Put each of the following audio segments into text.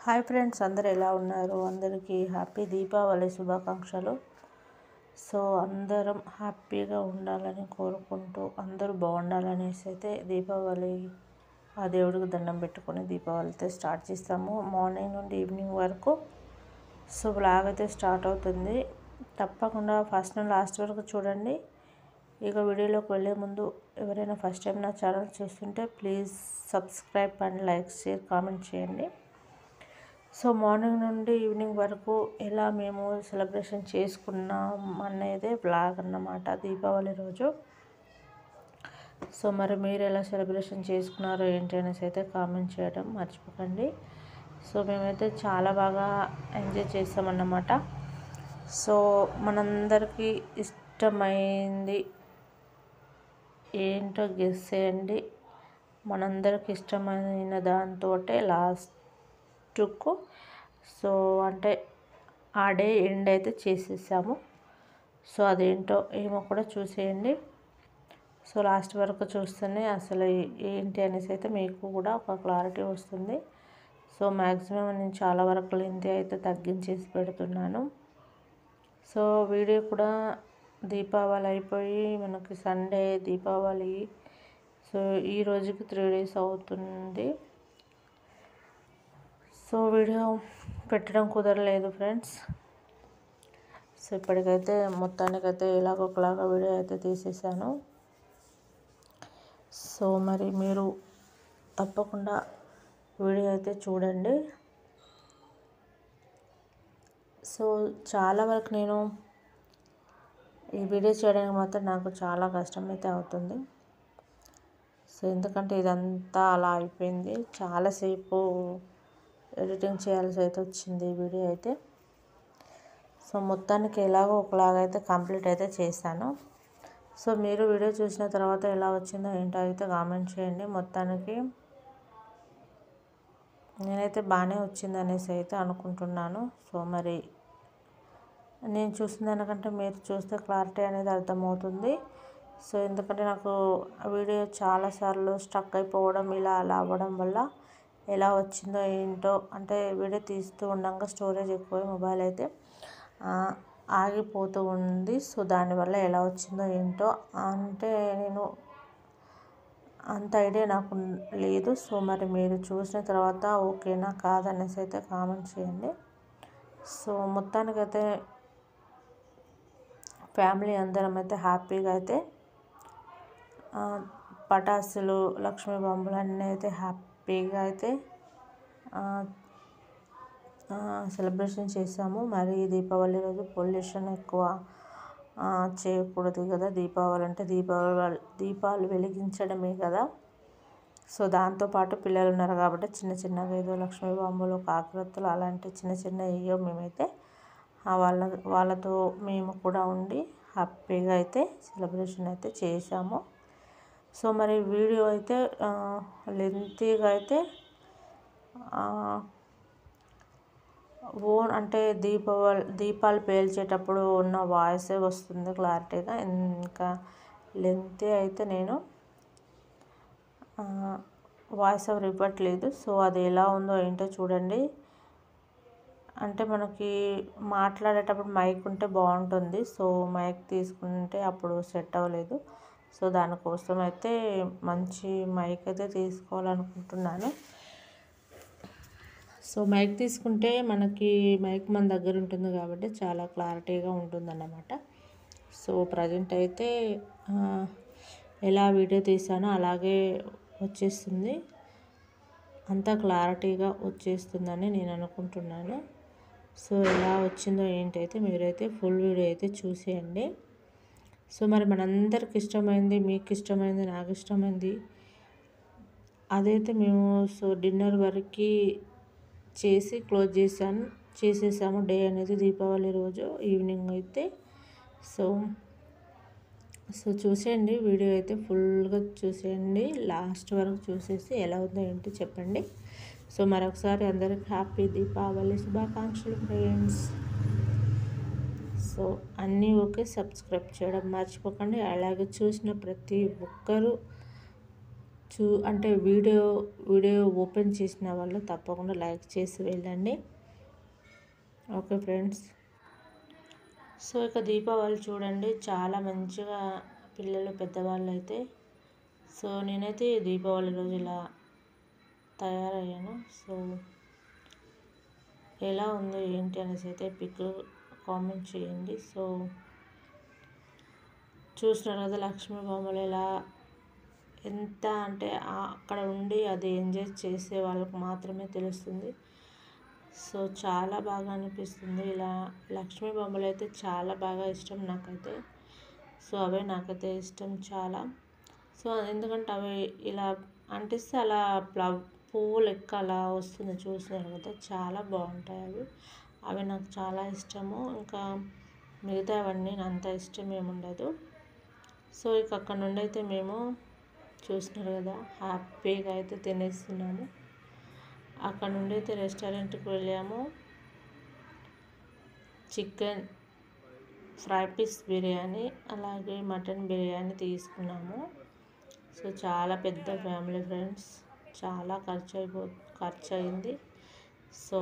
hi friends అందరు ఎలా ఉన్నారు అందరికీ హ్యాపీ దీపావళి శుభాకాంక్షలు సో అందరం హ్యాపీగా ఉండాలని కోరుకుంటూ అందరూ బాగుండాలనేసి అయితే దీపావళి ఆ దేవుడికి దండం పెట్టుకొని దీపావళి అయితే స్టార్ట్ చేస్తాము మార్నింగ్ నుండి ఈవినింగ్ వరకు సో బ్లాగ్ అయితే స్టార్ట్ అవుతుంది తప్పకుండా ఫస్ట్ నుండి లాస్ట్ వరకు చూడండి ఇక వీడియోలోకి వెళ్ళే ముందు ఎవరైనా ఫస్ట్ టైం నా ఛానల్ చూస్తుంటే please subscribe and like share comment చేయండి సో మార్నింగ్ నుండి ఈవినింగ్ వరకు ఎలా మేము సెలబ్రేషన్ చేసుకున్నాం అనేది బ్లాగ్ అన్నమాట దీపావళి రోజు సో మరి మీరు ఎలా సెలబ్రేషన్ చేసుకున్నారో ఏంటి అనేసి అయితే కామెంట్ చేయడం మర్చిపోకండి సో మేమైతే చాలా బాగా ఎంజాయ్ చేస్తామన్నమాట సో మనందరికీ ఇష్టమైంది ఏంటో గెస్ చేయండి మనందరికి ఇష్టమైన దాంతో లాస్ట్కు సో అంటే ఆ డే ఎండ్ అయితే చేసేసాము సో అదేంటో ఏమో కూడా చూసేయండి సో లాస్ట్ వరకు చూస్తేనే అసలు ఏంటి అనేసి అయితే మీకు కూడా ఒక క్లారిటీ వస్తుంది సో మ్యాక్సిమం నేను చాలా వరకు లెంత్ అయితే తగ్గించేసి పెడుతున్నాను సో వీడియో కూడా దీపావళి అయిపోయి మనకి సండే దీపావళి సో ఈ రోజుకి త్రీ డేస్ అవుతుంది సో వీడియో పెట్టడం కుదరలేదు ఫ్రెండ్స్ సో ఇప్పటికైతే మొత్తానికైతే ఇలాగొకలాగా వీడియో అయితే తీసేసాను సో మరి మీరు తప్పకుండా వీడియో అయితే చూడండి సో చాలా వరకు నేను ఈ వీడియో చేయడానికి మాత్రం నాకు చాలా కష్టం అయితే అవుతుంది సో ఎందుకంటే ఇదంతా అలా అయిపోయింది చాలాసేపు ఎడిటింగ్ చేయాల్సి అయితే వచ్చింది ఈ వీడియో అయితే సో మొత్తానికి ఎలాగో ఒకలాగైతే కంప్లీట్ అయితే చేశాను సో మీరు వీడియో చూసిన తర్వాత ఎలా వచ్చిందో ఏంటో అయితే కామెంట్ చేయండి మొత్తానికి నేనైతే బాగానే వచ్చింది అనేసి అయితే అనుకుంటున్నాను సో మరి నేను చూసిన దానికంటే మీరు చూస్తే క్లారిటీ అనేది అర్థమవుతుంది సో ఎందుకంటే నాకు వీడియో చాలాసార్లు స్టక్ అయిపోవడం ఇలా అలా అవ్వడం వల్ల ఎలా వచ్చిందో ఏంటో అంటే వీడియో తీస్తూ ఉండగా స్టోరేజ్ ఎక్కువ మొబైల్ అయితే ఆగిపోతూ ఉంది సో దానివల్ల ఎలా వచ్చిందో ఏంటో అంటే నేను అంత ఐడియా నాకు లేదు సో మరి మీరు చూసిన తర్వాత ఓకేనా కాదనేసి అయితే కామెంట్ చేయండి సో మొత్తానికైతే ఫ్యామిలీ అందరం అయితే హ్యాపీగా అయితే పటాసులు లక్ష్మీ బాంబులు అన్నీ అయితే హ్యాపీగా అయితే సెలబ్రేషన్ చేసాము మరి దీపావళి రోజు పొల్యూషన్ ఎక్కువ చేయకూడదు కదా దీపావళి అంటే దీపావళి దీపాలు వెలిగించడమే కదా సో దాంతోపాటు పిల్లలు ఉన్నారు కాబట్టి చిన్న చిన్నగా ఏదో లక్ష్మీ బాంబులు కాకరత్తులు అలాంటి చిన్న చిన్న ఏయో మేమైతే వాళ్ళ వాళ్ళతో మేము కూడా ఉండి హ్యాపీగా అయితే సెలబ్రేషన్ అయితే చేసాము సో మరి వీడియో అయితే లెంతీగా అయితే ఓన్ అంటే దీపావళి దీపాలు పేల్చేటప్పుడు ఉన్న వాయిసే వస్తుంది క్లారిటీగా ఇంకా లెంతీ అయితే నేను వాయిస్ ఓవర్ ఇవ్వట్లేదు సో అది ఎలా ఉందో ఏంటో చూడండి అంటే మనకి మాట్లాడేటప్పుడు మైక్ ఉంటే బాగుంటుంది సో మైక్ తీసుకుంటే అప్పుడు సెట్ అవ్వలేదు సో దానికోసం అయితే మంచి మైక్ అయితే తీసుకోవాలనుకుంటున్నాను సో మైక్ తీసుకుంటే మనకి మైక్ మన దగ్గర ఉంటుంది కాబట్టి చాలా క్లారిటీగా ఉంటుందన్నమాట సో ప్రజెంట్ అయితే ఎలా వీడియో తీసానో అలాగే వచ్చేస్తుంది అంతా క్లారిటీగా వచ్చేస్తుందని నేను అనుకుంటున్నాను సో ఎలా వచ్చిందో ఏంటైతే మీరైతే ఫుల్ వీడియో అయితే చూసేయండి సో మరి మనందరికి ఇష్టమైంది మీకు ఇష్టమైంది నాకు ఇష్టమైంది అదైతే మేము సో డిన్నర్ వరకు చేసి క్లోజ్ చేశాను చేసేసాము డే అనేది దీపావళి రోజు ఈవినింగ్ అయితే సో సో చూసేయండి వీడియో అయితే ఫుల్గా చూసేయండి లాస్ట్ వరకు చూసేసి ఎలా ఉందో ఏంటో చెప్పండి సో మరొకసారి అందరికి హ్యాపీ దీపావళి శుభాకాంక్షలు ఫ్రెండ్స్ సో అన్నీ ఓకే సబ్స్క్రైబ్ చేయడం మర్చిపోకండి అలాగే చూసిన ప్రతి ఒక్కరూ చూ అంటే వీడియో వీడియో ఓపెన్ చేసిన వాళ్ళు తప్పకుండా లైక్ చేసి వెళ్ళండి ఓకే ఫ్రెండ్స్ సో ఇక దీపావళి చూడండి చాలా మంచిగా పిల్లలు పెద్దవాళ్ళు అయితే సో నేనైతే దీపావళి రోజు ఇలా తయారయ్యాను సో ఎలా ఉందో ఏంటి అనేసి అయితే పిక్ కామెంట్ చేయండి సో చూసినారు కదా లక్ష్మీ బొమ్మలు ఎలా ఎంత అంటే అక్కడ ఉండి అది ఎంజాయ్ చేసే వాళ్ళకి మాత్రమే తెలుస్తుంది సో చాలా బాగా అనిపిస్తుంది ఇలా లక్ష్మీ బొమ్మలు అయితే చాలా బాగా ఇష్టం నాకైతే సో అవే నాకైతే ఇష్టం చాలా సో ఎందుకంటే అవి ఇలా అంటిస్తే అలా ప్లవ్ పువ్వు లెక్క అలా వస్తుంది చూసినారు కదా చాలా బాగుంటాయి అవి అవి నాకు చాలా ఇష్టము ఇంకా మిగతా అవన్నీ అంత ఇష్టం ఏముండదు సో ఇక అక్కడ నుండి అయితే మేము చూసినారు కదా హ్యాపీగా అయితే తినేస్తున్నాము అక్కడ నుండి అయితే రెస్టారెంట్కి వెళ్ళాము చికెన్ ఫ్రై పీస్ బిర్యానీ అలాగే మటన్ బిర్యానీ తీసుకున్నాము సో చాలా పెద్ద ఫ్యామిలీ ఫ్రెండ్స్ చాలా ఖర్చు అయిపో ఖర్చు అయింది సో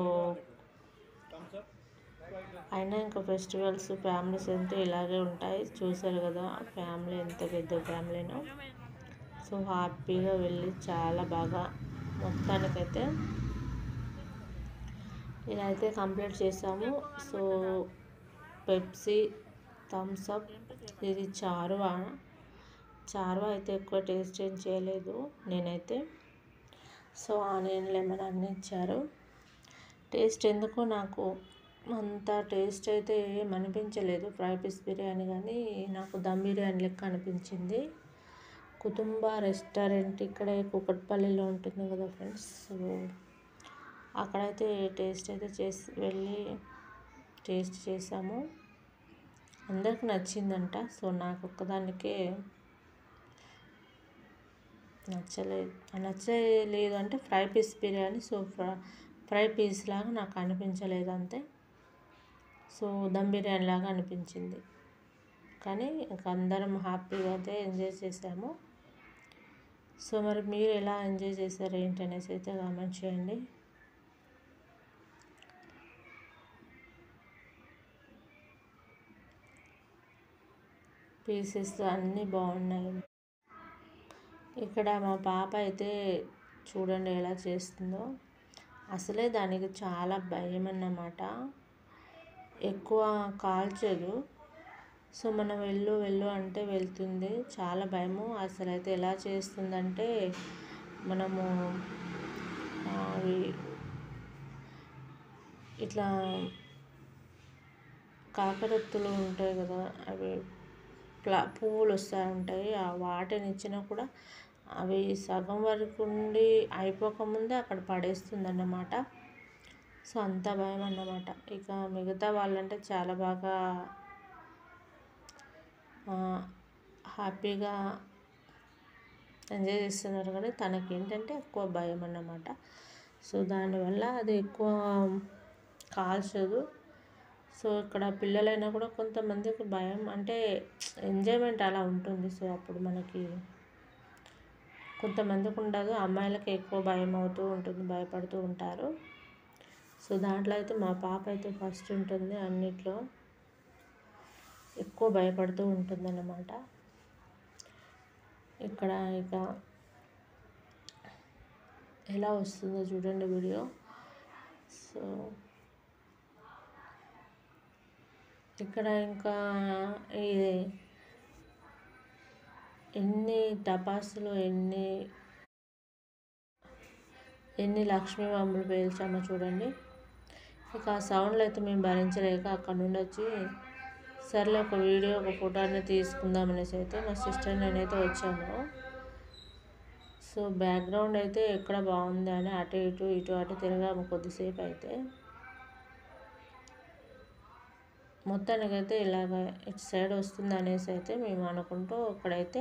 అయినా ఇంకా ఫెస్టివల్స్ ఫ్యామిలీస్ అంటే ఇలాగే ఉంటాయి చూసారు కదా ఫ్యామిలీ ఎంత పెద్ద ఫ్యామిలీనో సో హ్యాపీగా వెళ్ళి చాలా బాగా మొత్తానికైతే ఇలా అయితే కంప్లీట్ చేసాము సో పెప్సీ థమ్స్ అప్ ఇది చారువా చారువా అయితే ఎక్కువ టేస్ట్ ఏం చేయలేదు నేనైతే సో ఆనియన్ లెమన్ అన్నీ ఇచ్చారు టేస్ట్ ఎందుకో నాకు అంత టేస్ట్ అయితే ఏం అనిపించలేదు ఫ్రై పీస్ బిర్యానీ కానీ నాకు దమ్ బిర్యానీ లెక్క అనిపించింది కుటుంబ రెస్టారెంట్ ఇక్కడే కుకట్పల్లిలో ఉంటుంది కదా ఫ్రెండ్స్ సో అక్కడైతే టేస్ట్ అయితే చేసి వెళ్ళి టేస్ట్ చేసాము అందరికి నచ్చిందంట సో నాకు ఒక్కదానికే నచ్చలేదు నచ్చలేదు అంటే fry piece biryani so fry piece లాగా నాకు అనిపించలేదు అంతే సో దమ్ బిర్యానీ లాగా అనిపించింది కానీ ఇంక అందరం హ్యాపీగా అయితే ఎంజాయ్ చేసాము సో మరి మీరు ఎలా ఎంజాయ్ చేశారు ఏంటి అనేసి అయితే కామెంట్ చేయండి పీసెస్ అన్నీ బాగున్నాయి ఇక్కడ మా పాప అయితే చూడండి ఎలా చేస్తుందో అసలే దానికి చాలా భయం అన్నమాట ఎక్కువ కాల్చదు సో మనం వెళ్ళు వెళ్ళు అంటే వెళ్తుంది చాలా భయము అసలు అయితే ఎలా చేస్తుందంటే మనము అవి ఇట్లా కాకరత్తులు ఉంటాయి కదా అవి ప్లా పువ్వులు వస్తూ ఉంటాయి ఆ వాటిని ఇచ్చినా కూడా అవి సగం వరకు ఉండి అయిపోకముందే అక్కడ పడేస్తుంది అన్నమాట సో అంత భయం అన్నమాట ఇక మిగతా వాళ్ళంటే చాలా బాగా హ్యాపీగా ఎంజాయ్ చేస్తున్నారు కానీ తనకి ఏంటంటే ఎక్కువ భయం అన్నమాట సో దానివల్ల అది ఎక్కువ కాల్చదు సో ఇక్కడ పిల్లలైనా కూడా కొంతమందికి భయం అంటే ఎంజాయ్మెంట్ అలా ఉంటుంది సో అప్పుడు మనకి కొంతమందికి ఉండదు అమ్మాయిలకి ఎక్కువ భయం అవుతూ ఉంటుంది భయపడుతూ ఉంటారు సో దాంట్లో అయితే మా పాప అయితే ఫస్ట్ ఉంటుంది అన్నిట్లో ఎక్కువ భయపడుతూ ఉంటుందన్నమాట ఇక్కడ ఇక ఎలా వస్తుందో చూడండి వీడియో సో ఇక్కడ ఇంకా ఇది ఎన్ని టపాసులు ఎన్ని ఎన్ని లక్ష్మీ బొమ్మలు పేల్చామో చూడండి ఇక ఆ సౌండ్లు అయితే మేము భరించలేక అక్కడ నుండి వచ్చి సర్లే ఒక వీడియో ఒక ఫోటో అనేది తీసుకుందాం అనేసి అయితే మా సిస్టర్ నేనైతే వచ్చాము సో బ్యాక్గ్రౌండ్ అయితే ఎక్కడ బాగుంది అని అటు ఇటు ఇటు అటు తిరగాము కొద్దిసేపు అయితే మొత్తానికైతే ఇలాగ ఇటు సైడ్ వస్తుంది అనేసి అయితే మేము అనుకుంటూ అక్కడైతే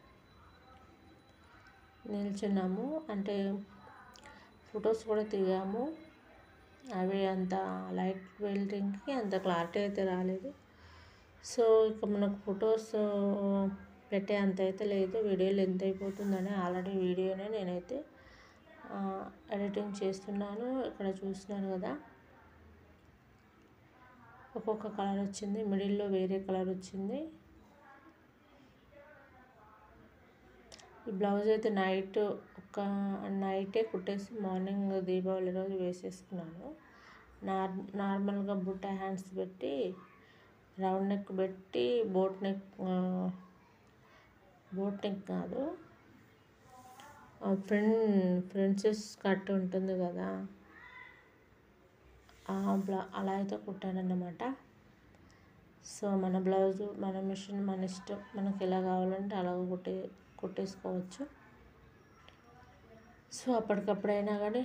నిల్చున్నాము అంటే ఫొటోస్ కూడా దిగాము అవి అంత లైట్ వెల్టింగ్కి అంత క్లారిటీ అయితే రాలేదు సో ఇక మనకు ఫొటోస్ పెట్టే అంత అయితే లేదు వీడియోలు ఎంత అయిపోతుందని ఆల్రెడీ వీడియోనే నేనైతే ఎడిటింగ్ చేస్తున్నాను ఇక్కడ చూస్తున్నాను కదా ఒక్కొక్క కలర్ వచ్చింది మిడిల్లో వేరే కలర్ వచ్చింది ఈ బ్లౌజ్ అయితే నైట్ ఒక నైటే కుట్టేసి మార్నింగ్ దీపావళి రోజు వేసేసుకున్నాను నార్ నార్మల్గా బుట్ట హ్యాండ్స్ పెట్టి రౌండ్ నెక్ పెట్టి బోట్ నెక్ బోట్ నెక్ కాదు ఫ్రెండ్ ఫ్రెండ్సెస్ కట్ ఉంటుంది కదా బ్లా అలా అయితే కుట్టానన్నమాట సో మన బ్లౌజ్ మన మిషన్ మన ఇష్టం మనకి ఎలా కావాలంటే అలాగ కుట్టే కుట్టేసుకోవచ్చు సో అప్పటికప్పుడైనా కానీ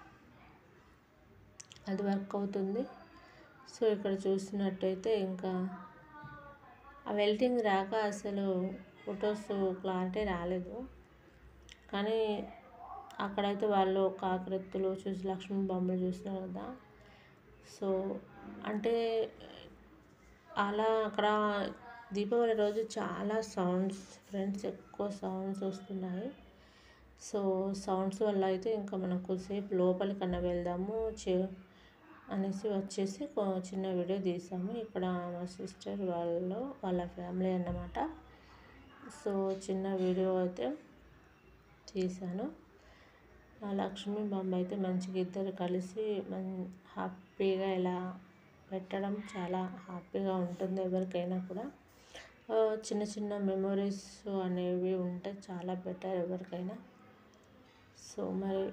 అది వర్క్ అవుతుంది సో ఇక్కడ చూసినట్టయితే ఇంకా ఆ వెల్టింగ్ రాక అసలు ఫొటోస్ క్లారిటీ రాలేదు కానీ అక్కడైతే వాళ్ళు కాకరెత్తులు చూసి లక్ష్మీ బొమ్మలు చూసినారు కదా సో అంటే అలా అక్కడ దీపావళి రోజు చాలా సౌండ్స్ ఫ్రెండ్స్ ఎక్కువ సౌండ్స్ వస్తున్నాయి సో సౌండ్స్ వల్ల అయితే ఇంకా మనం కొద్దిసేపు లోపలికన్నా వెళ్దాము చే అనేసి వచ్చేసి చిన్న వీడియో తీసాము ఇక్కడ మా సిస్టర్ వాళ్ళు వాళ్ళ ఫ్యామిలీ అన్నమాట సో చిన్న వీడియో అయితే తీశాను ఆ లక్ష్మీ బొమ్మ అయితే మంచిగా ఇద్దరు కలిసి మన్ హ్యాపీగా ఇలా పెట్టడం చాలా హ్యాపీగా ఉంటుంది ఎవరికైనా కూడా చిన్న చిన్న మెమొరీస్ అనేవి ఉంటే చాలా బెటర్ ఎవరికైనా సో మరి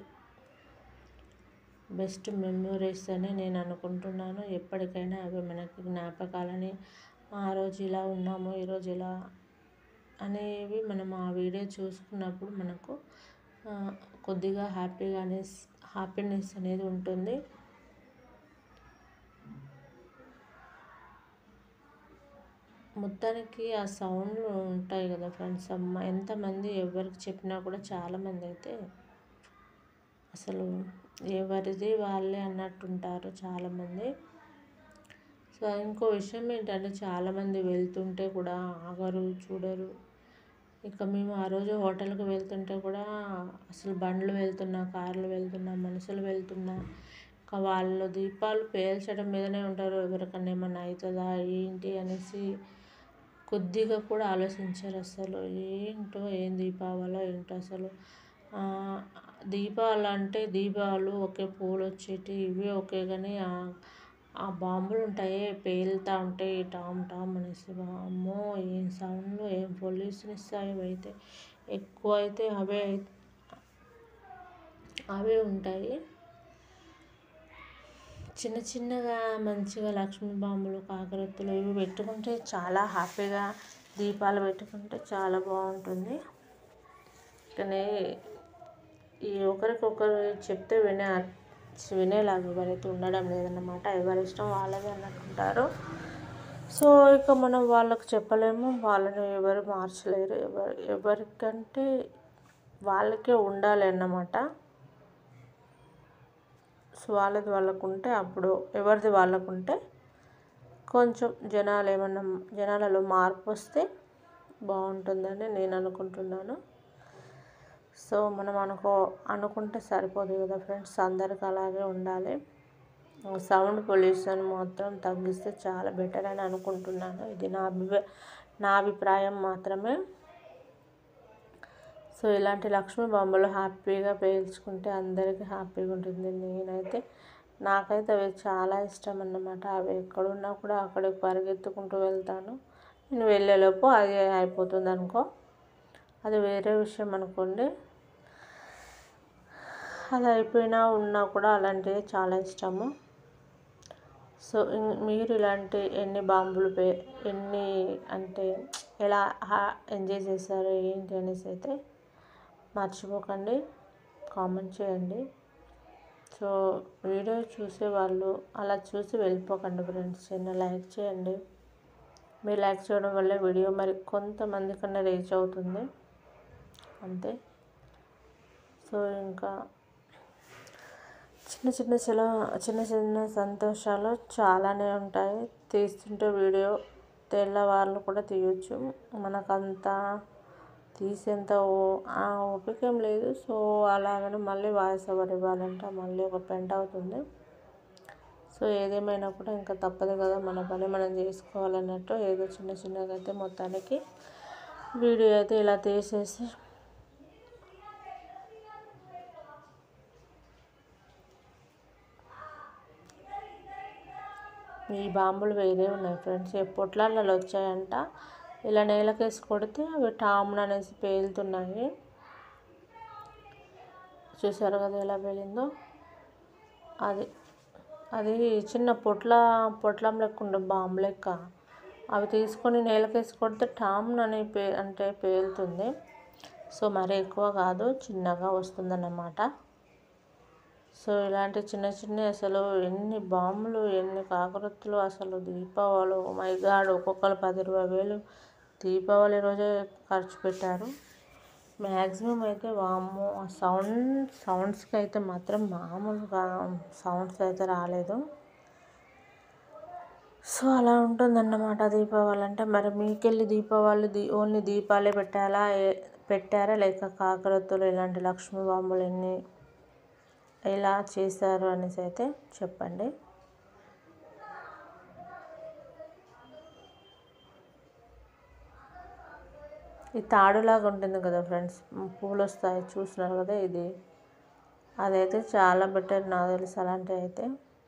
బెస్ట్ మెమొరీస్ అని నేను అనుకుంటున్నాను ఎప్పటికైనా అవి మనకి జ్ఞాపకాలని ఆ రోజు ఇలా ఉన్నాము ఈరోజు ఇలా అనేవి మనం ఆ వీడియో చూసుకున్నప్పుడు మనకు కొద్దిగా హ్యాపీగా హ్యాపీనెస్ అనేది ఉంటుంది మొత్తానికి ఆ సౌండ్లు ఉంటాయి కదా ఫ్రెండ్స్ అమ్మ ఎంతమంది ఎవరికి చెప్పినా కూడా చాలామంది అయితే అసలు ఎవరిది వాళ్ళే అన్నట్టుంటారు చాలామంది సో ఇంకో విషయం ఏంటంటే చాలామంది వెళ్తుంటే కూడా ఆగరు చూడరు ఇక మేము ఆ రోజు హోటల్కి వెళ్తుంటే కూడా అసలు బండ్లు వెళ్తున్నా కార్లు వెళ్తున్నా మనుషులు వెళ్తున్నా ఇంకా వాళ్ళు దీపాలు పేల్చడం మీదనే ఉంటారు ఎవరికన్నా ఏమన్నా అవుతుందా ఏంటి అనేసి కొద్దిగా కూడా ఆలోచించారు అసలు ఏంటో ఏం దీపావళో ఏంటో అసలు దీపాలు అంటే దీపాలు ఒకే పూలు వచ్చేటి ఇవి ఒకే కానీ ఆ బాంబులు ఉంటాయి పేలుతూ ఉంటాయి టామ్ టామ్ అనేసి అమ్మో ఏం సౌండ్లు ఏం పొల్యూషన్ ఇస్తాయి అయితే ఎక్కువ అయితే అవే అవే ఉంటాయి చిన్న చిన్నగా మంచిగా లక్ష్మీ బాంబులు కాకరొత్తులు ఇవి పెట్టుకుంటే చాలా హ్యాపీగా దీపాలు పెట్టుకుంటే చాలా బాగుంటుంది కానీ ఈ ఒకరికొకరు చెప్తే వినే వినేలాగా ఎవరైతే ఉండడం లేదన్నమాట ఎవరి ఇష్టం వాళ్ళది అన్నట్టుంటారు సో ఇక మనం వాళ్ళకు చెప్పలేము వాళ్ళని ఎవరు మార్చలేరు ఎవరు ఎవరికంటే వాళ్ళకే ఉండాలి అన్నమాట సో వాళ్ళది వాళ్ళకు ఉంటే అప్పుడు ఎవరిది వాళ్ళకు ఉంటే కొంచెం జనాలు ఏమన్నా జనాలలో మార్పు వస్తే బాగుంటుందని నేను అనుకుంటున్నాను సో మనం అనుకో అనుకుంటే సరిపోదు కదా ఫ్రెండ్స్ అందరికి అలాగే ఉండాలి సౌండ్ పొల్యూషన్ మాత్రం తగ్గిస్తే చాలా బెటర్ అని అనుకుంటున్నాను ఇది నా అభి నా అభిప్రాయం మాత్రమే సో ఇలాంటి లక్ష్మీ బొమ్మలు హ్యాపీగా పేల్చుకుంటే అందరికీ హ్యాపీగా ఉంటుంది నేనైతే నాకైతే అవి చాలా ఇష్టం అన్నమాట అవి ఎక్కడున్నా కూడా అక్కడికి పరిగెత్తుకుంటూ వెళ్తాను నేను వెళ్ళేలోపు అది అయిపోతుంది అనుకో అది వేరే విషయం అనుకోండి అది అయిపోయినా ఉన్నా కూడా అలాంటివి చాలా ఇష్టము సో మీరు ఇలాంటి ఎన్ని బాంబులు పే ఎన్ని అంటే ఎలా ఎంజాయ్ చేశారు ఏంటి అనేసి అయితే మర్చిపోకండి కామెంట్ చేయండి సో వీడియో చూసే వాళ్ళు అలా చూసి వెళ్ళిపోకండి ఫ్రెండ్స్ చిన్న లైక్ చేయండి మీరు లైక్ చేయడం వల్ల వీడియో మరి కొంతమంది కన్నా రీచ్ అవుతుంది అంతే సో ఇంకా చిన్న చిన్న చిన్న చిన్న చిన్న సంతోషాలు చాలానే ఉంటాయి తీస్తుంటే వీడియో తెల్లవాళ్ళు కూడా తీయొచ్చు మనకంత తీసేంత ఆ ఓపిక ఏం లేదు సో అలాగని మళ్ళీ వాయిస్ ఓవర్ ఇవ్వాలంటే మళ్ళీ ఒక పెంట అవుతుంది సో ఏదేమైనా కూడా ఇంకా తప్పదు కదా మన పని మనం చేసుకోవాలన్నట్టు ఏదో చిన్న చిన్నగా అయితే మొత్తానికి వీడియో అయితే ఇలా తీసేసి ఈ బాంబులు వేరే ఉన్నాయి ఫ్రెండ్స్ పొట్లాలలో వచ్చాయంట ఇలా నేలకేసి కొడితే అవి టామ్న అనేసి పేలుతున్నాయి చూసారు కదా ఎలా పేలిందో అది అది చిన్న పొట్ల పొట్లం లెక్క ఉండే బాంబు లెక్క అవి తీసుకొని నేలకేసి కొడితే టామ్న అని పే అంటే పేలుతుంది సో మరి ఎక్కువ కాదు చిన్నగా వస్తుందన్నమాట సో ఇలాంటి చిన్న చిన్న అసలు ఎన్ని బాంబులు ఎన్ని కాకరొత్తులు అసలు దీపావళి మై గాడ్ ఒక్కొక్కరు పది ఇరవై వేలు దీపావళి రోజే ఖర్చు పెట్టారు మ్యాక్సిమం అయితే వాము సౌండ్ సౌండ్స్కి అయితే మాత్రం మామూలుగా సౌండ్స్ అయితే రాలేదు సో అలా ఉంటుందన్నమాట దీపావళి అంటే మరి మీకెళ్ళి దీపావళి దీ ఓన్లీ దీపాలే పెట్టాలా పెట్టారా లేక కాకరొత్తులు ఇలాంటి లక్ష్మీ బాంబులు ఎన్ని ఎలా చేశారు అనేసి అయితే చెప్పండి ఈ తాడులాగా ఉంటుంది కదా ఫ్రెండ్స్ పూలు వస్తాయి చూస్తున్నారు కదా ఇది అదైతే చాలా బెటర్ నాకు తెలుసు అలాంటివి అయితే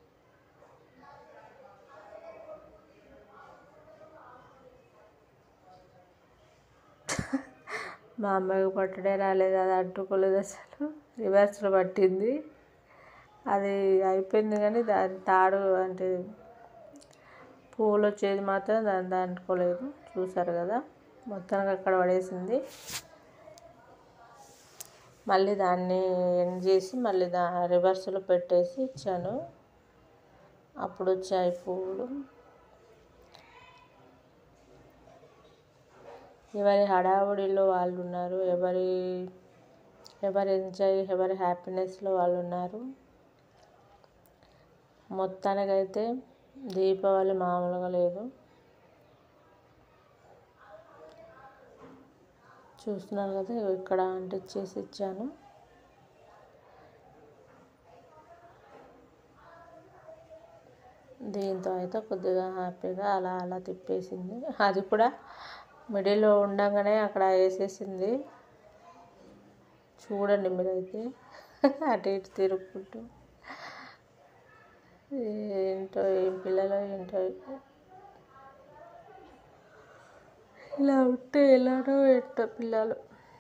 మా అమ్మాయికి పట్టడే రాలేదు అది అడ్డుకోలేదు అసలు రివర్స్లో పట్టింది అది అయిపోయింది కానీ దాని తాడు అంటే పూలు వచ్చేది మాత్రం దాన్ని దాంటుకోలేదు చూసారు కదా మొత్తానికి అక్కడ పడేసింది మళ్ళీ దాన్ని ఎండ్ చేసి మళ్ళీ దా రివర్స్లో పెట్టేసి ఇచ్చాను అప్పుడు వచ్చాయి పువ్వులు ఎవరి హడావుడిలో వాళ్ళు ఉన్నారు ఎవరి ఎవరి ఎంజాయ్ ఎవరి హ్యాపీనెస్లో వాళ్ళు ఉన్నారు మొత్తానికైతే దీపావళి మామూలుగా లేదు చూస్తున్నారు కదా ఇక్కడ అంటించేసి ఇచ్చాను దీంతో అయితే కొద్దిగా హ్యాపీగా అలా అలా తిప్పేసింది అది కూడా మిడిల్లో ఉండగానే అక్కడ వేసేసింది చూడండి మీరైతే అటు ఇటు తిరుగుకుంటూ ఏంటో ఏం పిల్లలు ఏంటో ఇలా ఉంటే ఎలానో ఏంటో పిల్లలు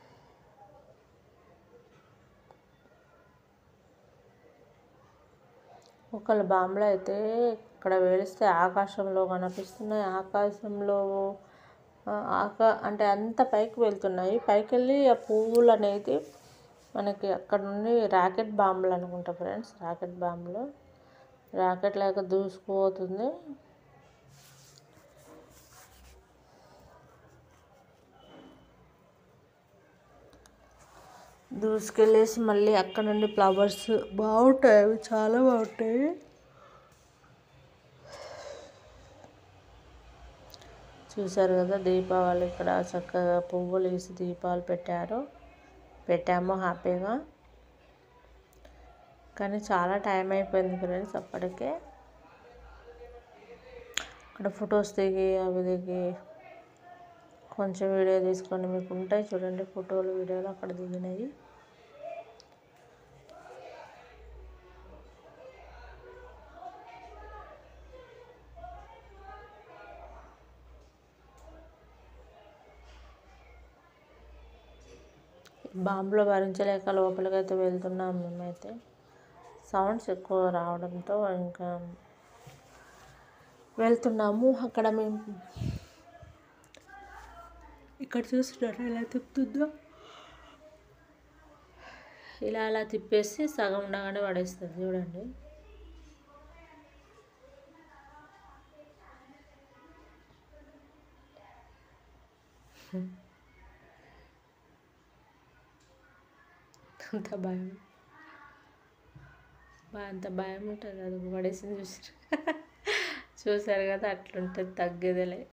ఒకళ్ళ బాంబులు అయితే ఇక్కడ వేలిస్తే ఆకాశంలో కనిపిస్తున్నాయి ఆకాశంలో ఆకా అంటే అంత పైకి వెళ్తున్నాయి పైకి వెళ్ళి ఆ పువ్వులు అనేది మనకి అక్కడ నుండి రాకెట్ బాంబులు అనుకుంటా ఫ్రెండ్స్ రాకెట్ బాంబులు రాకెట్ లాగా దూసుకుపోతుంది దూసుకెళ్ళేసి మళ్ళీ అక్కడ నుండి ఫ్లవర్స్ బాగుంటాయి అవి చాలా బాగుంటాయి చూసారు కదా దీపావళి ఇక్కడ చక్కగా పువ్వులు వేసి దీపాలు పెట్టారు పెట్టాము హ్యాపీగా కానీ చాలా టైం అయిపోయింది ఫ్రెండ్స్ అప్పటికే అక్కడ ఫొటోస్ దిగి అవి దిగి కొంచెం వీడియో తీసుకొని మీకు ఉంటాయి చూడండి ఫోటోలు వీడియోలు అక్కడ దిగినాయి బాంబులో భరించలేక లోపలికైతే వెళ్తున్నాం మేమైతే సౌండ్స్ ఎక్కువ రావడంతో ఇంకా వెళ్తున్నాము అక్కడ మేము ఇక్కడ చూస్తున్నారు ఎలా తిప్పుతుందో ఇలా అలా తిప్పేసి సగం ఉండగానే పడేస్తుంది చూడండి అంత భయం అంత భయం ఉంటుంది అది పడేసింది చూసారు చూసారు కదా అట్లుంటుంది తగ్గేదేలే